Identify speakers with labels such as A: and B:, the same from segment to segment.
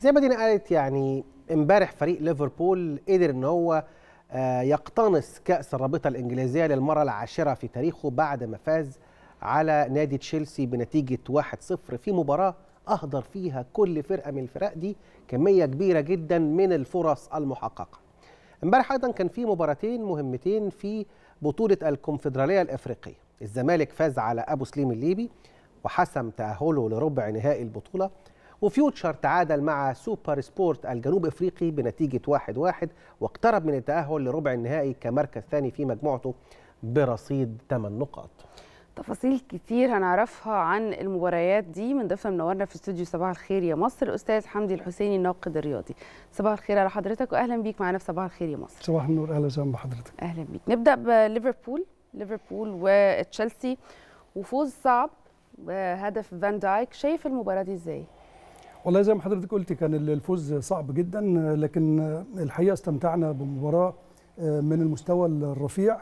A: زي ما دينا قالت يعني امبارح فريق ليفربول قدر ان هو آه، يقتنص كأس الرابطة الإنجليزية للمرة العاشرة في تاريخه بعد ما فاز على نادي تشيلسي بنتيجة 1-0 في مباراة أهدر فيها كل فرقة من الفرق دي كمية كبيرة جدا من الفرص المحققة امبارح أيضا كان في مباراتين مهمتين في بطولة الكونفدرالية الإفريقية الزمالك فاز على أبو سليم الليبي وحسم تأهله لربع نهائي البطولة وفيوتشر تعادل مع سوبر سبورت الجنوب افريقي بنتيجه 1-1 واقترب من التاهل لربع النهائي كمركز ثاني في مجموعته برصيد 8 نقاط.
B: تفاصيل كتير هنعرفها عن المباريات دي من ضيفنا منورنا في استوديو صباح الخير يا مصر الاستاذ حمدي الحسيني الناقد الرياضي صباح الخير على حضرتك واهلا بيك معانا في صباح الخير يا مصر
C: صباح النور اهلا وسهلا بحضرتك
B: اهلا بيك نبدا بليفربول ليفربول وتشيلسي وفوز صعب وهدف فان دايك شايف المباراه دي ازاي
C: والله زي ما حضرتك قلتي كان الفوز صعب جدا لكن الحقيقه استمتعنا بمباراه من المستوى الرفيع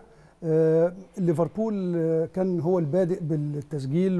C: ليفربول كان هو البادئ بالتسجيل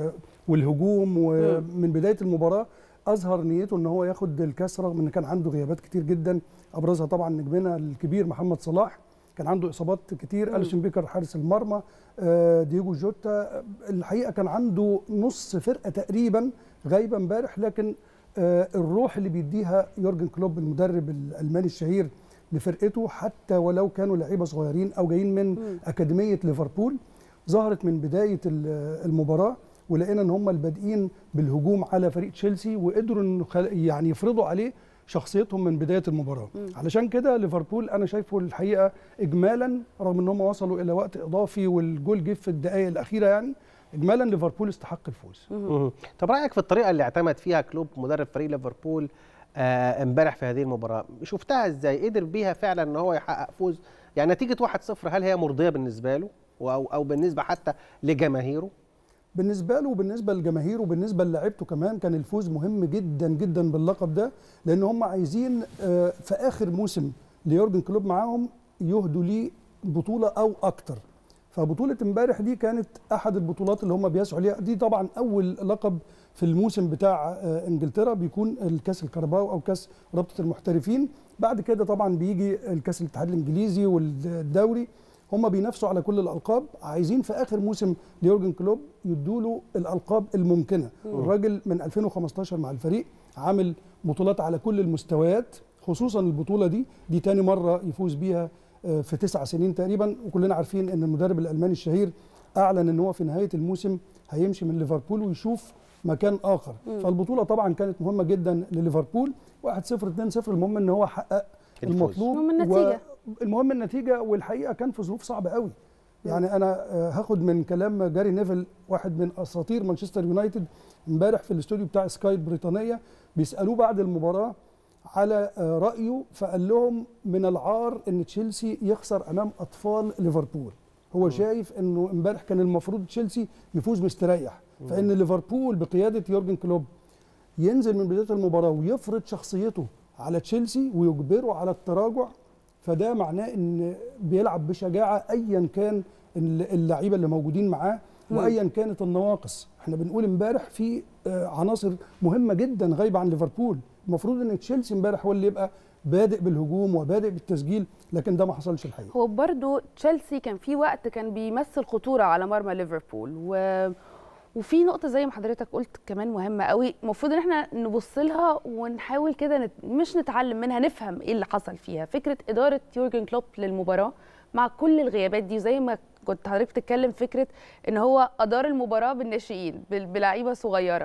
C: والهجوم ومن بدايه المباراه اظهر نيته ان هو ياخد الكاس رغم ان كان عنده غيابات كتير جدا ابرزها طبعا نجمنا الكبير محمد صلاح كان عنده اصابات كتير اليسون بيكر حارس المرمى دييجو جوتا الحقيقه كان عنده نص فرقه تقريبا غايبه امبارح لكن الروح اللي بيديها يورجن كلوب المدرب الالماني الشهير لفرقته حتى ولو كانوا لعيبه صغيرين او جايين من م. اكاديميه ليفربول ظهرت من بدايه المباراه ولقينا ان هم البادئين بالهجوم على فريق تشيلسي وقدروا انه يعني يفرضوا عليه شخصيتهم من بدايه المباراه م. علشان كده ليفربول انا شايفه الحقيقه اجمالا رغم ان هم وصلوا الى وقت اضافي والجول جه في الدقائق الاخيره يعني اجمالا ليفربول استحق الفوز
A: طب رايك في الطريقه اللي اعتمد فيها كلوب مدرب فريق ليفربول امبارح آه في هذه المباراه شفتها ازاي قدر بيها فعلا ان هو يحقق فوز يعني نتيجه 1-0 هل هي مرضيه بالنسبه له او او بالنسبه حتى لجماهيره
C: بالنسبه له وبالنسبه لجماهيره وبالنسبه للاعيبته كمان كان الفوز مهم جدا جدا باللقب ده لان هم عايزين آه في اخر موسم ليورجن كلوب معاهم يهدوا ليه بطوله او اكتر فبطوله امبارح دي كانت احد البطولات اللي هم بيسعوا ليها دي طبعا اول لقب في الموسم بتاع انجلترا بيكون الكاس الكارباو او كاس رابطه المحترفين بعد كده طبعا بيجي الكاس الاتحاد الانجليزي والدوري هم بينافسوا على كل الالقاب عايزين في اخر موسم ليورجن كلوب يدوا له الالقاب الممكنه الراجل من 2015 مع الفريق عامل بطولات على كل المستويات خصوصا البطوله دي دي تاني مره يفوز بيها في تسع سنين تقريبا وكلنا عارفين ان المدرب الالماني الشهير اعلن ان هو في نهايه الموسم هيمشي من ليفربول ويشوف مكان اخر مم. فالبطوله طبعا كانت مهمه جدا لليفربول 1 0 2 0 المهم ان هو حقق المطلوب
B: المهم النتيجه
C: المهم النتيجه والحقيقه كان في ظروف صعبه قوي يعني انا هاخد من كلام جاري نيفل واحد من اساطير مانشستر يونايتد امبارح في الاستوديو بتاع سكاي البريطانيه بيسالوه بعد المباراه على رايه فقال لهم من العار ان تشيلسي يخسر امام اطفال ليفربول هو م. شايف انه امبارح كان المفروض تشيلسي يفوز مستريح فان ليفربول بقياده يورجن كلوب ينزل من بدايه المباراه ويفرض شخصيته على تشيلسي ويجبره على التراجع فده معناه ان بيلعب بشجاعه ايا كان اللعيبه اللي موجودين معاه وايا كانت النواقص احنا بنقول امبارح في عناصر مهمه جدا غايبه عن ليفربول المفروض ان تشيلسي امبارح هو اللي يبقى بادئ بالهجوم وبادئ بالتسجيل لكن ده ما حصلش الحقيقه
B: هو برضو تشيلسي كان في وقت كان بيمثل خطوره على مرمى ليفربول و وفي نقطه زي ما حضرتك قلت كمان مهمه قوي المفروض ان احنا نبص لها ونحاول كده نت... مش نتعلم منها نفهم ايه اللي حصل فيها فكره اداره يورجن كلوب للمباراه مع كل الغيابات دي زي ما كنت حضرتك بتتكلم فكره ان هو ادار المباراه بالناشئين بلعيبه صغيره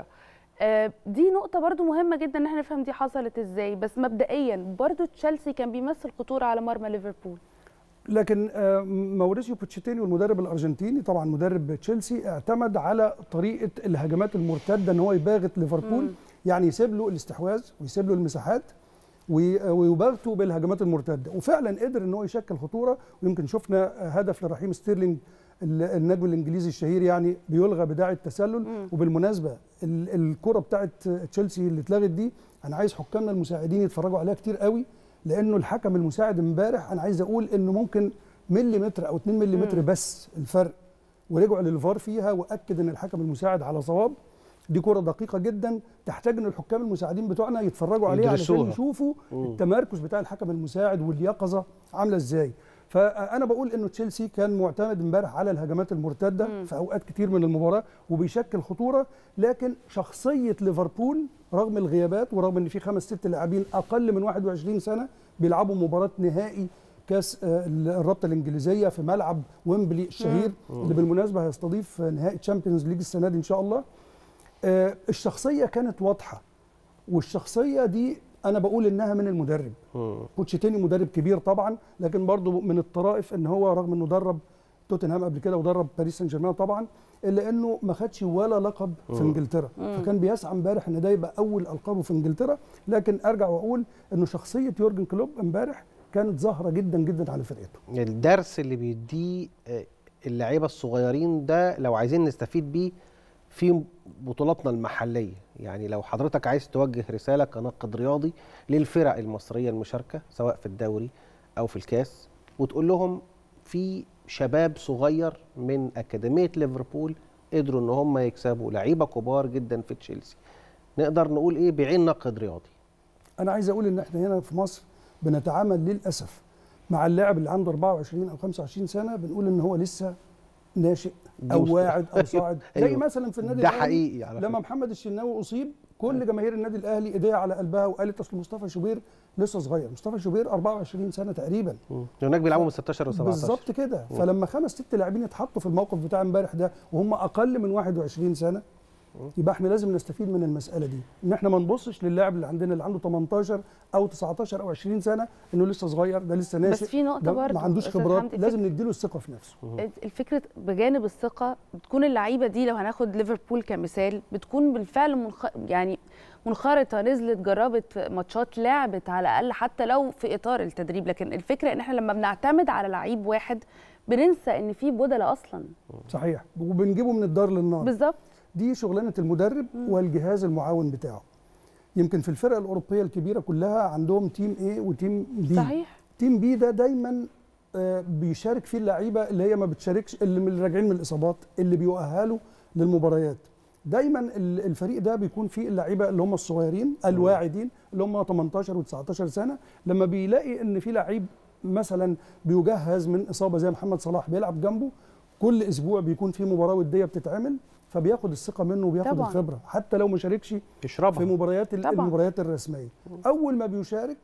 B: دي نقطة برضو مهمة جدا ان احنا نفهم دي حصلت ازاي بس مبدئيا برضو تشيلسي كان بيمثل خطورة على مرمى ليفربول
C: لكن ماوريسيو بوتشيتيني والمدرب الارجنتيني طبعا مدرب تشيلسي اعتمد على طريقه الهجمات المرتده ان هو يباغت ليفربول مم. يعني يسيب له الاستحواذ ويسيب له المساحات ويباغته بالهجمات المرتده وفعلا قدر ان هو يشكل خطوره ويمكن شفنا هدف لرحيم ستيرلينج النجم الانجليزي الشهير يعني بيلغى بداعي التسلل مم. وبالمناسبه الكره بتاعت تشيلسي اللي اتلغت دي انا عايز حكامنا المساعدين يتفرجوا عليها كتير قوي لانه الحكم المساعد امبارح انا عايز اقول انه ممكن مليمتر او 2 مليمتر بس الفرق ورجعوا للفار فيها واكد ان الحكم المساعد على صواب دي كره دقيقه جدا تحتاج ان الحكام المساعدين بتوعنا يتفرجوا عليها علشان
A: يدرسوها.
C: يشوفوا
A: مم.
C: التمركز بتاع الحكم المساعد واليقظه عامله ازاي فانا بقول انه تشيلسي كان معتمد امبارح على الهجمات المرتده
B: مم.
C: في اوقات كتير من المباراه وبيشكل خطوره لكن شخصيه ليفربول رغم الغيابات ورغم ان في خمس ست لاعبين اقل من 21 سنه بيلعبوا مباراه نهائي كاس آه، الرابطه الانجليزيه في ملعب ويمبلي الشهير اللي بالمناسبه هيستضيف نهائي تشامبيونز ليج السنه دي ان شاء الله آه، الشخصيه كانت واضحه والشخصيه دي انا بقول انها من المدرب
A: مم.
C: بوتشيتيني مدرب كبير طبعا لكن برضه من الطرائف ان هو رغم انه درب توتنهام قبل كده ودرب باريس سان جيرمان طبعا الا انه ما خدش ولا لقب في
A: مم.
C: انجلترا
B: مم.
C: فكان بيسعى امبارح ان ده يبقى اول القابه في انجلترا لكن ارجع واقول انه شخصيه يورجن كلوب امبارح كانت ظاهره جدا جدا على فرقته
A: الدرس اللي بيديه آه، اللعيبه الصغيرين ده لو عايزين نستفيد بيه في بطولاتنا المحليه يعني لو حضرتك عايز توجه رساله كناقد رياضي للفرق المصريه المشاركه سواء في الدوري او في الكاس وتقول لهم في شباب صغير من اكاديميه ليفربول قدروا ان هم يكسبوا لعيبه كبار جدا في تشيلسي نقدر نقول ايه بعين ناقد رياضي
C: انا عايز اقول ان احنا هنا في مصر بنتعامل للاسف مع اللاعب اللي عنده 24 او 25 سنه بنقول ان هو لسه ناشئ او
A: دي
C: واعد او صاعد زي
A: أيوة.
C: مثلا في النادي
A: ده
C: الأهلي
A: حقيقي على
C: لما
A: فكرة.
C: محمد الشناوي اصيب كل جماهير النادي الاهلي ايديها على قلبها وقالت اصل مصطفى شوبير لسه صغير مصطفى شوبير 24 سنه تقريبا
A: مم. هناك بيلعبوا من 16 و17
C: بالظبط كده فلما خمس ست لاعبين اتحطوا في الموقف بتاع امبارح ده وهم اقل من 21 سنه يبقى احنا لازم نستفيد من المساله دي ان احنا ما نبصش للاعب اللي عندنا اللي عنده 18 او 19 او 20 سنه انه لسه صغير ده لسه ناشئ
B: بس في نقطة
C: ده
B: برضه
C: ما عندوش
B: أستاذ
C: خبرات
B: حمدي،
C: لازم نديله الثقه في نفسه
B: الفكره بجانب الثقه بتكون اللعيبه دي لو هناخد ليفربول كمثال بتكون بالفعل منخ... يعني منخرطه نزلت جربت ماتشات لعبت على الاقل حتى لو في اطار التدريب لكن الفكره ان احنا لما بنعتمد على لعيب واحد بننسى ان في بدله اصلا
C: صحيح وبنجيبه من الدار للنار
B: بالظبط
C: دي شغلانه المدرب والجهاز المعاون بتاعه يمكن في الفرق الاوروبيه الكبيره كلها عندهم تيم ايه وتيم بي
B: صحيح
C: تيم بي ده دايما آه، بيشارك فيه اللعيبه اللي هي ما بتشاركش اللي من اللي راجعين من الاصابات اللي بيؤهلوا للمباريات دايما ال- الفريق ده بيكون فيه اللعيبه اللي هم الصغيرين الواعدين اللي هم 18 و19 سنه لما بيلاقي ان في لعيب مثلا بيجهز من اصابه زي محمد صلاح بيلعب جنبه كل اسبوع بيكون في مباراه وديه بتتعمل فبياخد الثقه منه وبياخد
B: طبعاً.
C: الخبره حتى لو ما شاركش في
A: يشربها
C: مباريات ال-
B: طبعاً.
C: المباريات الرسميه اول ما بيشارك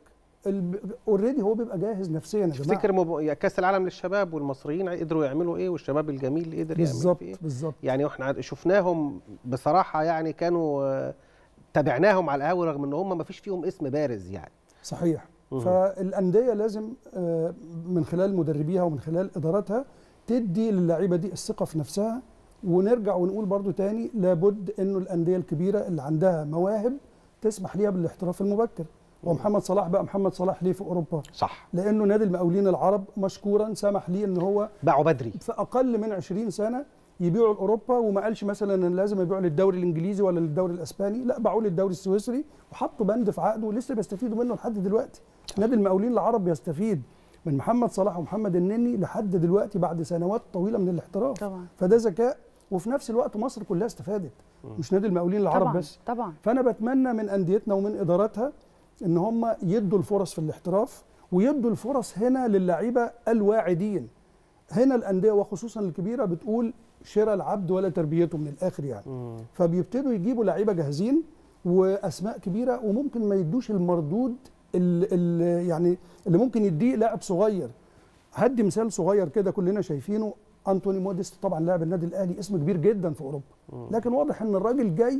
C: اوريدي هو بيبقى جاهز نفسيا يا جماعه
A: تفتكر مب... يا كاس العالم للشباب والمصريين قدروا يعملوا ايه والشباب الجميل قدر يعمل
C: بالظبط
A: ايه
C: بالظبط
A: يعني احنا عاد- شفناهم بصراحه يعني كانوا آه، تابعناهم على القهوه رغم ان هم ما فيش فيهم اسم بارز يعني
C: صحيح
A: مهم.
C: فالانديه لازم آه، من خلال مدربيها ومن خلال اداراتها تدي للعيبه دي الثقه في نفسها ونرجع ونقول برضو تاني لابد انه الانديه الكبيره اللي عندها مواهب تسمح ليها بالاحتراف المبكر ومحمد صلاح بقى محمد صلاح ليه في اوروبا
A: صح
C: لانه نادي المقاولين العرب مشكورا سمح ليه ان هو
A: باعوا بدري
C: في اقل من 20 سنه يبيعوا لاوروبا وما قالش مثلا ان لازم يبيعوا للدوري الانجليزي ولا للدوري الاسباني لا باعوه للدوري السويسري وحطوا بند في عقده ولسه بيستفيدوا منه لحد دلوقتي نادي المقاولين العرب بيستفيد من محمد صلاح ومحمد النني لحد دلوقتي بعد سنوات طويله من الاحتراف
B: طبعا
C: فده ذكاء وفي نفس الوقت مصر كلها استفادت مش نادي المقاولين العرب
B: طبعا
C: بس
B: طبعا
C: فانا بتمنى من انديتنا ومن اداراتها ان هم يدوا الفرص في الاحتراف ويدوا الفرص هنا للعيبه الواعدين هنا الانديه وخصوصا الكبيره بتقول شراء العبد ولا تربيته من الاخر يعني
A: مم.
C: فبيبتدوا يجيبوا لعيبه جاهزين واسماء كبيره وممكن ما يدوش المردود اللي يعني اللي ممكن يديه لاعب صغير هدي مثال صغير كده كلنا شايفينه انتوني موديست طبعا لاعب النادي الاهلي اسم كبير جدا في اوروبا لكن واضح ان الراجل جاي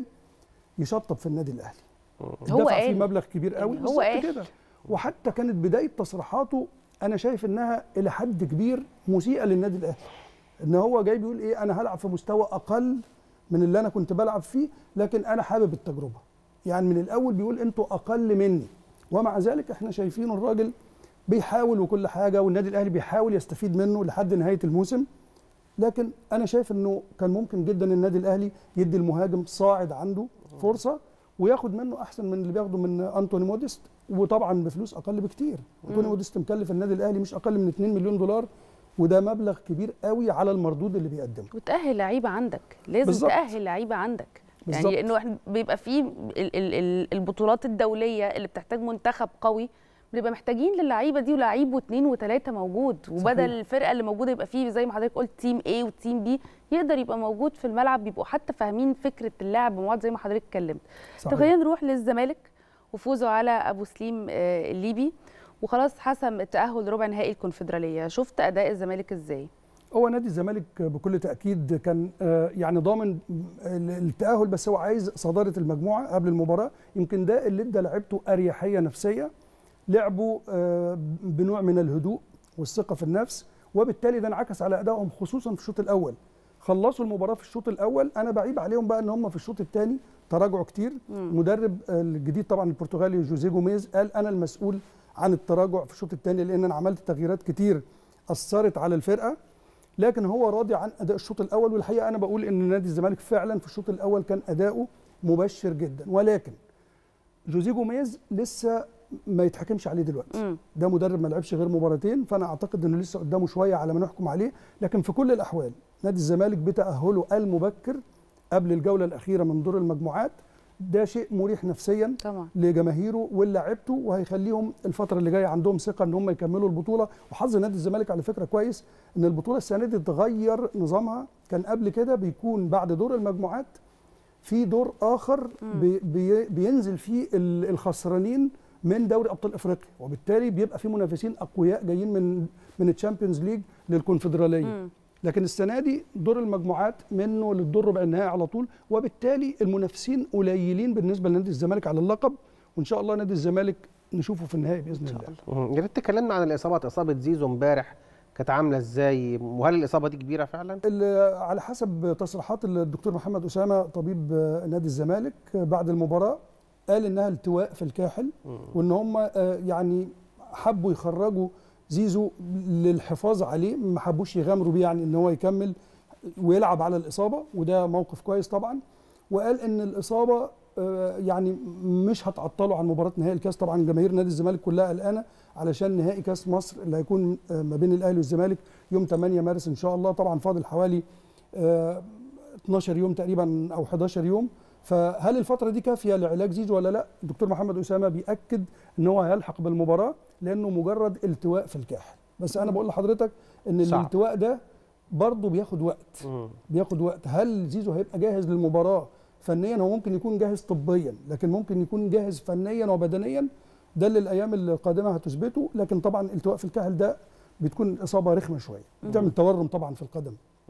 C: يشطب في النادي الاهلي
B: هو
C: دفع فيه
B: قال
C: مبلغ كبير قوي
B: يعني هو
C: بالظبط
B: قال.
C: كده وحتى كانت بدايه تصريحاته انا شايف انها الى حد كبير مسيئه للنادي الاهلي ان هو جاي بيقول ايه انا هلعب في مستوى اقل من اللي انا كنت بلعب فيه لكن انا حابب التجربه يعني من الاول بيقول انتوا اقل مني ومع ذلك احنا شايفين الراجل بيحاول وكل حاجه والنادي الاهلي بيحاول يستفيد منه لحد نهايه الموسم لكن انا شايف انه كان ممكن جدا النادي الاهلي يدي المهاجم صاعد عنده فرصه وياخد منه احسن من اللي بياخده من انتوني موديست وطبعا بفلوس اقل بكتير انتوني موديست مكلف النادي الاهلي مش اقل من 2 مليون دولار وده مبلغ كبير قوي على المردود اللي بيقدمه
B: وتأهل لعيبه عندك لازم
C: بالظبط.
B: تأهل لعيبه عندك
C: بالظبط.
B: يعني انه احنا بيبقى فيه ال- ال- ال- البطولات الدوليه اللي بتحتاج منتخب قوي بنبقى محتاجين للعيبه دي ولعيب واثنين وثلاثه موجود وبدل
C: صحيح.
B: الفرقه اللي موجوده يبقى فيه زي ما حضرتك قلت تيم A وتيم B يقدر يبقى موجود في الملعب بيبقوا حتى فاهمين فكره اللعب مع بعض زي ما حضرتك اتكلمت طب
C: صحيح.
B: خلينا نروح للزمالك وفوزه على ابو سليم آه، الليبي وخلاص حسم التاهل ربع نهائي الكونفدراليه شفت اداء الزمالك ازاي
C: هو نادي الزمالك بكل تاكيد كان آه، يعني ضامن التاهل بس هو عايز صداره المجموعه قبل المباراه يمكن ده اللي ادى لعيبته اريحيه نفسيه لعبوا آه، بنوع من الهدوء والثقه في النفس وبالتالي ده انعكس على ادائهم خصوصا في الشوط الاول خلصوا المباراه في الشوط الاول انا بعيب عليهم بقى ان هم في الشوط الثاني تراجعوا كتير المدرب الجديد طبعا البرتغالي جوزيه جوميز قال انا المسؤول عن التراجع في الشوط الثاني لان انا عملت تغييرات كتير اثرت على الفرقه لكن هو راضي عن اداء الشوط الاول والحقيقه انا بقول ان نادي الزمالك فعلا في الشوط الاول كان اداؤه مبشر جدا ولكن جوزيه جوميز لسه ما يتحكمش عليه دلوقتي
B: مم.
C: ده مدرب ما لعبش غير مباراتين فانا اعتقد انه لسه قدامه شويه على ما نحكم عليه لكن في كل الاحوال نادي الزمالك بتاهله المبكر قبل الجوله الاخيره من دور المجموعات ده شيء مريح نفسيا
B: طبعا
C: لجماهيره ولاعيبته وهيخليهم الفتره اللي جايه عندهم ثقه ان هم يكملوا البطوله وحظ نادي الزمالك على فكره كويس ان البطوله السنه دي اتغير نظامها كان قبل كده بيكون بعد دور المجموعات في دور اخر بي بي بينزل فيه ال- الخسرانين من دوري ابطال افريقيا وبالتالي بيبقى في منافسين اقوياء جايين من من الشامبيونز ليج للكونفدراليه
B: مم.
C: لكن السنه دي دور المجموعات منه للدور ربع النهائي على طول وبالتالي المنافسين قليلين بالنسبه لنادي الزمالك على اللقب وان شاء الله نادي الزمالك نشوفه في النهائي باذن الله
A: مم. يا ريت تكلمنا عن الاصابات اصابه زيزو امبارح كانت عامله ازاي وهل الاصابه دي كبيره فعلا
C: ال- على حسب تصريحات الدكتور محمد اسامه طبيب آه، نادي الزمالك آه، بعد المباراه قال انها التواء في الكاحل وان هم آه، يعني حبوا يخرجوا زيزو للحفاظ عليه ما حبوش يغامروا بيه يعني ان هو يكمل ويلعب على الاصابه وده موقف كويس طبعا وقال ان الاصابه آه، يعني مش هتعطله عن مباراه نهائي الكاس طبعا جماهير نادي الزمالك كلها قلقانه علشان نهائي كاس مصر اللي هيكون آه، ما بين الاهلي والزمالك يوم 8 مارس ان شاء الله طبعا فاضل حوالي آه، 12 يوم تقريبا او 11 يوم فهل الفتره دي كافيه لعلاج زيزو ولا لا الدكتور محمد اسامه بياكد ان هو هيلحق بالمباراه لانه مجرد التواء في الكاحل بس انا بقول لحضرتك ان
A: صعب.
C: الالتواء ده برضه بياخد وقت
A: مم.
C: بياخد وقت هل زيزو هيبقى جاهز للمباراه فنيا هو ممكن يكون جاهز طبيا لكن ممكن يكون جاهز فنيا وبدنيا ده اللي الايام القادمه هتثبته لكن طبعا التواء في الكاحل ده بتكون اصابه رخمه شويه بتعمل تورم طبعا في القدم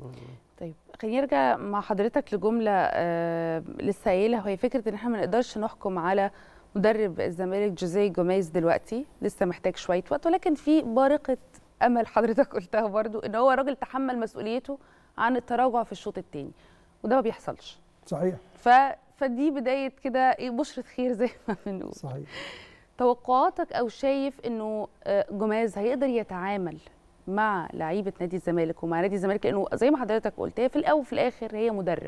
B: طيب خلينا نرجع مع حضرتك لجمله آه لسه قايلها وهي فكره ان احنا ما نقدرش نحكم على مدرب الزمالك جوزيه جوميز دلوقتي لسه محتاج شويه وقت ولكن في بارقه امل حضرتك قلتها برضو ان هو راجل تحمل مسؤوليته عن التراجع في الشوط الثاني وده ما بيحصلش
C: صحيح
B: ف فدي بدايه كده ايه بشره خير زي ما بنقول
C: صحيح
B: توقعاتك او شايف انه آه، جوميز هيقدر يتعامل مع لعيبه نادي الزمالك ومع نادي الزمالك لانه زي ما حضرتك قلت هي في الاول وفي الاخر هي مدرب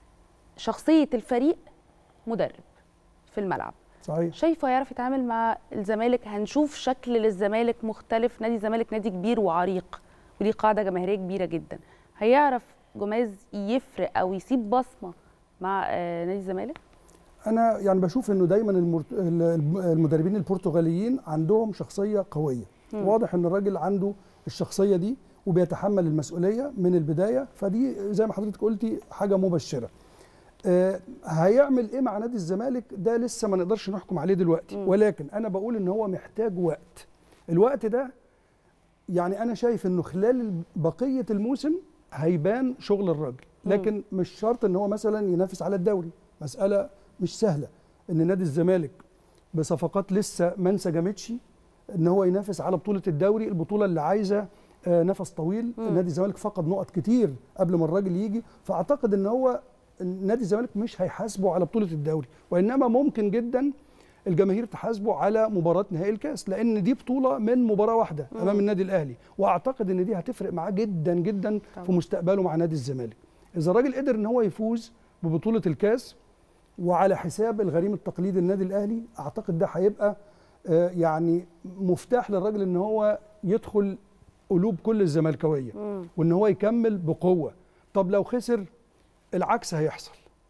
B: شخصيه الفريق مدرب في الملعب
C: صحيح
B: شايفه هيعرف يتعامل مع الزمالك هنشوف شكل للزمالك مختلف نادي الزمالك نادي كبير وعريق وليه قاعده جماهيريه كبيره جدا هيعرف جوميز يفرق او يسيب بصمه مع آه، نادي الزمالك
C: انا يعني بشوف انه دايما المرت... ال- المدربين البرتغاليين عندهم شخصيه قويه
B: مم.
C: واضح ان الراجل عنده الشخصيه دي وبيتحمل المسؤوليه من البدايه فدي زي ما حضرتك قلتي حاجه مبشره آه هيعمل ايه مع نادي الزمالك ده لسه ما نقدرش نحكم عليه دلوقتي
B: مم.
C: ولكن انا بقول ان هو محتاج وقت الوقت ده يعني انا شايف انه خلال بقيه الموسم هيبان شغل الراجل لكن مش شرط ان هو مثلا ينافس على الدوري مساله مش سهله ان نادي الزمالك بصفقات لسه ما انسجمتش ان هو ينافس على بطوله الدوري البطوله اللي عايزه آه، نفس طويل
B: مم.
C: نادي الزمالك فقد نقط كتير قبل ما الراجل يجي فاعتقد ان هو نادي الزمالك مش هيحاسبه على بطوله الدوري وانما ممكن جدا الجماهير تحاسبه على مباراه نهائي الكاس لان دي بطوله من مباراه واحده
B: مم.
C: امام النادي الاهلي واعتقد ان دي هتفرق معاه جدا جدا
B: طبعا.
C: في مستقبله مع نادي الزمالك اذا الراجل قدر ان هو يفوز ببطوله الكاس وعلى حساب الغريم التقليدي النادي الاهلي اعتقد ده هيبقى آه، يعني مفتاح للراجل ان هو يدخل قلوب كل الزملكاويه
B: مم.
C: وان هو يكمل بقوه طب لو خسر العكس هيحصل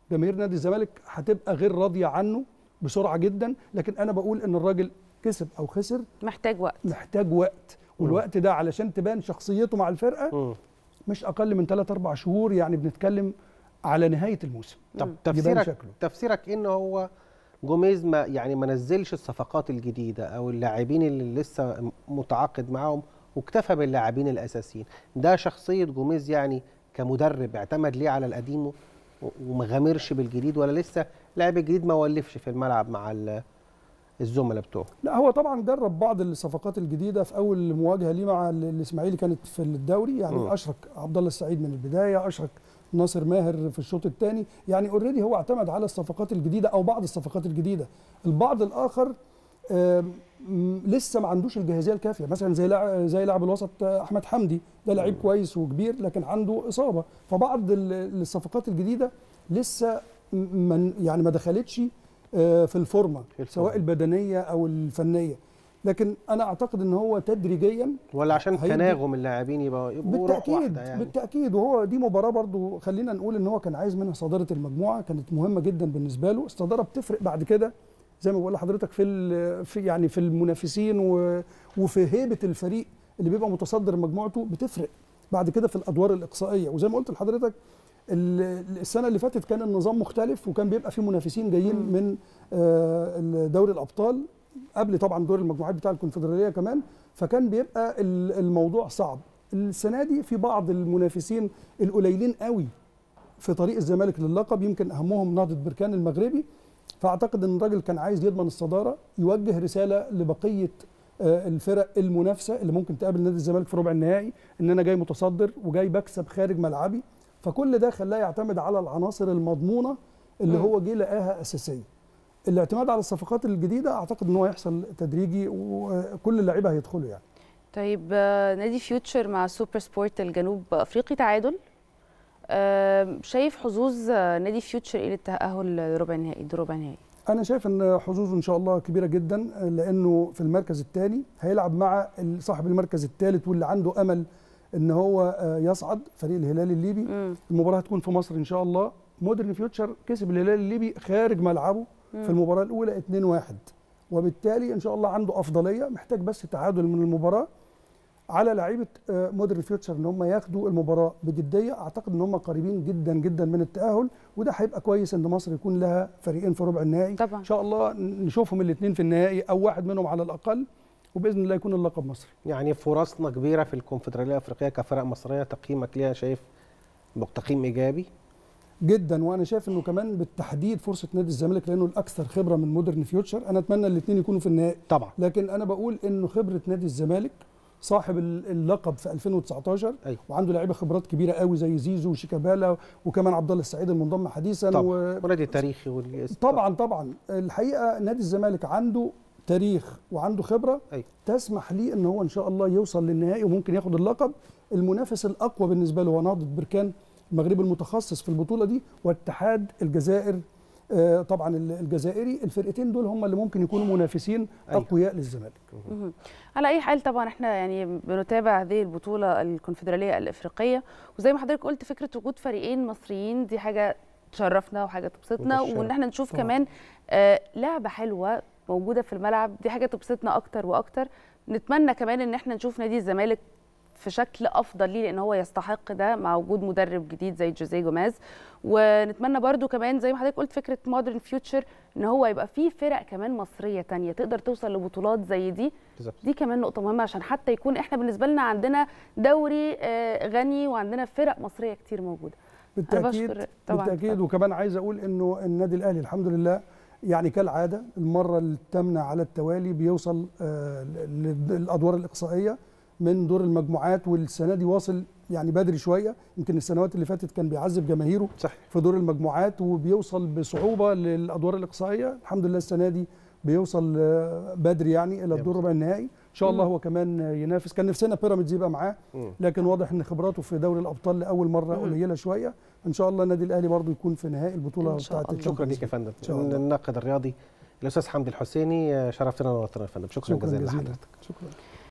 C: جماهير نادي الزمالك هتبقى غير راضيه عنه بسرعه جدا لكن انا بقول ان الراجل كسب او خسر
B: محتاج وقت
C: محتاج وقت والوقت ده علشان تبان شخصيته مع الفرقه
A: مم.
C: مش اقل من 3 4 شهور يعني بنتكلم على نهايه الموسم
A: طب
B: مم.
C: يبان
A: تفسيرك
C: شكله.
A: تفسيرك انه هو جوميز ما يعني ما نزلش الصفقات الجديده او اللاعبين اللي لسه متعاقد معاهم واكتفى باللاعبين الاساسيين ده شخصيه جوميز يعني كمدرب اعتمد ليه على القديم و- وما غامرش بالجديد ولا لسه لاعب الجديد ما ولفش في الملعب مع ال- الزملاء بتوعه
C: لا هو طبعا جرب بعض الصفقات الجديده في اول مواجهه ليه مع ال- الاسماعيلي كانت في الدوري يعني
A: مم.
C: اشرك عبد الله السعيد من البدايه اشرك ناصر ماهر في الشوط الثاني يعني اوريدي هو اعتمد على الصفقات الجديده او بعض الصفقات الجديده البعض الاخر آم، م- لسه ما عندوش الجاهزيه الكافيه مثلا زي لاعب زي لاعب الوسط آه، احمد حمدي ده لعيب كويس وكبير لكن عنده اصابه فبعض ال- الصفقات الجديده لسه م- من يعني ما دخلتش آه، في الفورمه
A: الفورمة.
C: سواء البدنيه او الفنيه لكن انا اعتقد ان هو تدريجيا
A: ولا عشان
C: هيدي-
A: تناغم اللاعبين يبقى يبقوا روح
C: بالتاكيد
A: واحده يعني
C: بالتاكيد وهو دي مباراه برضو خلينا نقول ان هو كان عايز منها صداره المجموعه كانت مهمه جدا بالنسبه له الصداره بتفرق بعد كده زي ما بقول لحضرتك في ال- في يعني في المنافسين و- وفي هيبه الفريق اللي بيبقى متصدر مجموعته بتفرق بعد كده في الادوار الاقصائيه وزي ما قلت لحضرتك ال- السنه اللي فاتت كان النظام مختلف وكان بيبقى في منافسين جايين
B: مم.
C: من آه، دوري الابطال قبل طبعا دور المجموعات بتاع الكونفدراليه كمان فكان بيبقى ال- الموضوع صعب السنه دي في بعض المنافسين القليلين قوي في طريق الزمالك للقب يمكن اهمهم نهضه بركان المغربي فاعتقد ان الراجل كان عايز يضمن الصداره يوجه رساله لبقيه آه، الفرق المنافسه اللي ممكن تقابل نادي الزمالك في ربع النهائي ان انا جاي متصدر وجاي بكسب خارج ملعبي فكل ده خلاه يعتمد على العناصر المضمونه اللي
B: مم.
C: هو جه لقاها اساسيه الاعتماد على الصفقات الجديده اعتقد ان هو يحصل تدريجي وكل اللعيبه هيدخلوا يعني
B: طيب آه، نادي فيوتشر مع سوبر سبورت الجنوب افريقي تعادل آه، شايف حظوظ آه، نادي فيوتشر ايه للتاهل لربع النهائي دور ربع النهائي
C: انا شايف ان حظوظه ان شاء الله كبيره جدا لانه في المركز الثاني هيلعب مع صاحب المركز الثالث واللي عنده امل ان هو آه، يصعد فريق الهلال الليبي
B: مم.
C: المباراه هتكون في مصر ان شاء الله مودرن فيوتشر كسب الهلال الليبي خارج ملعبه
B: مم.
C: في المباراه الاولى 2-1 وبالتالي ان شاء الله عنده افضليه محتاج بس تعادل من المباراه على لعيبه آه، مودرن فيوتشر ان هم ياخدوا المباراه بجديه اعتقد ان هم قريبين جدا جدا من التاهل وده هيبقى كويس ان مصر يكون لها فريقين في ربع النهائي
B: طبعا
C: ان شاء الله نشوفهم الاثنين في النهائي او واحد منهم على الاقل وباذن الله يكون اللقب مصري
A: يعني فرصنا كبيره في الكونفدراليه الافريقيه كفرق مصريه تقييمك ليها شايف تقييم ايجابي
C: جدا وانا شايف انه كمان بالتحديد فرصه نادي الزمالك لانه الاكثر خبره من مودرن فيوتشر انا اتمنى الاثنين يكونوا في النهائي
A: طبعا
C: لكن انا بقول انه خبره نادي الزمالك صاحب ال- اللقب في 2019
A: أيوة.
C: وعنده لعيبه خبرات كبيره قوي زي زيزو وشيكابالا وكمان عبد الله السعيد المنضم حديثا
A: طبعا
C: و...
A: ونادي تاريخي وال-
C: طبعا طبعا الحقيقه نادي الزمالك عنده تاريخ وعنده خبره
A: أيوة.
C: تسمح ليه ان هو ان شاء الله يوصل للنهائي وممكن ياخد اللقب المنافس الاقوى بالنسبه له هو نهضه بركان المغربي المتخصص في البطوله دي واتحاد الجزائر آه، طبعا ال- الجزائري الفرقتين دول هم اللي ممكن يكونوا منافسين
A: أيوة.
C: اقوياء للزمالك
B: مهم. على اي حال طبعا احنا يعني بنتابع هذه البطوله الكونفدراليه الافريقيه وزي ما حضرتك قلت فكره وجود فريقين مصريين دي حاجه تشرفنا وحاجه تبسطنا
A: وتشرف.
B: وان احنا نشوف
C: طبعاً.
B: كمان آه، لعبه حلوه موجوده في الملعب دي حاجه تبسطنا اكتر واكتر نتمنى كمان ان احنا نشوف نادي الزمالك في شكل افضل ليه لان هو يستحق ده مع وجود مدرب جديد زي جوزيه جوماز ونتمنى برضو كمان زي ما حضرتك قلت فكره مودرن فيوتشر ان هو يبقى فيه فرق كمان مصريه تانية تقدر توصل لبطولات زي دي
A: بالظبط
B: دي كمان نقطة مهمة عشان حتى يكون احنا بالنسبة لنا عندنا دوري آه، غني وعندنا فرق مصرية كتير موجودة
C: بالتاكيد
B: بشكر طبعاً.
C: بالتاكيد وكمان عايز اقول انه النادي الاهلي الحمد لله يعني كالعاده المره الثامنه على التوالي بيوصل آه، ل- للادوار الاقصائيه من دور المجموعات والسنه دي واصل يعني بدري شويه يمكن السنوات اللي فاتت كان بيعذب جماهيره
A: صح
C: في دور المجموعات وبيوصل بصعوبه للادوار الاقصائيه الحمد لله السنه دي بيوصل آه، بدري يعني الى الدور ربع النهائي ان شاء الله
B: مم.
C: هو كمان آه، ينافس كان نفسنا بيراميدز يبقى معاه
A: مم.
C: لكن واضح ان خبراته في دوري الابطال لاول مره
B: مم.
C: قليله شويه ان شاء الله النادي الاهلي برضه يكون في نهائي البطوله
B: إن شاء
C: بتاعه
B: الله.
A: شكرا ليك يا فندم
C: شاء الله.
A: الناقد الرياضي الاستاذ حمدي الحسيني شرفتنا ونورتنا يا فندم شكرا,
C: شكرا
A: جزيلا
C: جزيلا
A: لحضرتك
C: شكرا